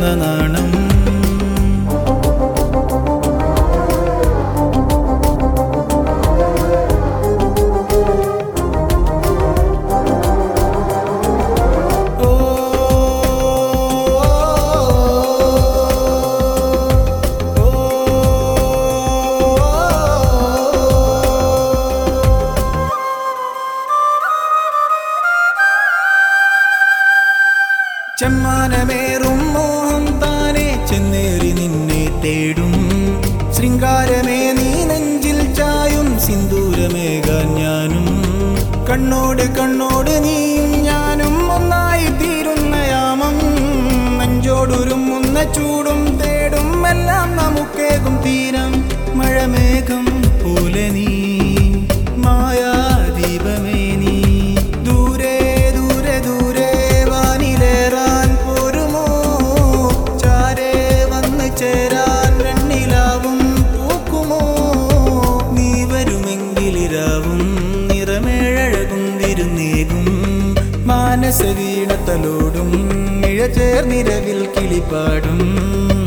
തന്ന നാണം ഓ ചെമ്മാനമേറും മോഹം താനെ ചെന്നേറി നിന്നെ തേടും ശൃംഗാരമേ നീ നെഞ്ചിൽ ചായും സിന്ദൂരമേകാൻ ഞാനും കണ്ണോട് കണ്ണോട് നീയും ഞാനും ഒന്നായി തീരുന്ന യാമം നെഞ്ചോടുരുമുന്ന ചൂടും തേടും എല്ലാം നമുക്കേകും തീരം മഴമേഘം പോലെ നീ മായാദീപമേ നീ ദൂരെ ദൂരെ ദൂരെ വാനിലേറാൻ പോരുമോ ചാരേ വന്ന് ചേരാൻ വെണ്ണിലാവും പൂക്കുമോ നീ വരുമെങ്കിലിരാവും നിറമേഴഴകും തിരുനീകും മാനസ വീണത്തലോടും ഇഴ ചേർന്നിരവിൽ കിളിപ്പാടും